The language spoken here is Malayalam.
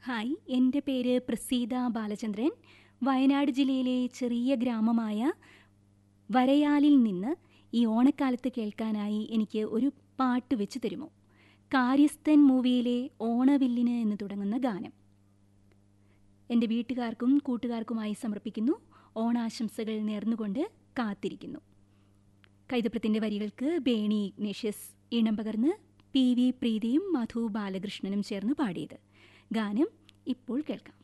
ഹായ് എൻ്റെ പേര് പ്രസീത ബാലചന്ദ്രൻ വയനാട് ജില്ലയിലെ ചെറിയ ഗ്രാമമായ വരയാലിൽ നിന്ന് ഈ ഓണക്കാലത്ത് കേൾക്കാനായി എനിക്ക് ഒരു പാട്ട് വെച്ച് തരുമോ കാര്യസ്ഥൻ മൂവിയിലെ ഓണവില്ലിന് എന്ന് തുടങ്ങുന്ന ഗാനം എൻ്റെ വീട്ടുകാർക്കും കൂട്ടുകാർക്കുമായി സമർപ്പിക്കുന്നു ഓണാശംസകൾ നേർന്നുകൊണ്ട് കാത്തിരിക്കുന്നു കൈതപ്രത്തിൻ്റെ വരികൾക്ക് ബേണി ഇഗ്നേഷ്യസ് ഈണം പകർന്ന് പി വി പ്രീതിയും മധു ബാലകൃഷ്ണനും ചേർന്ന് പാടിയത് ഗാനം ഇപ്പോൾ കേൾക്കാം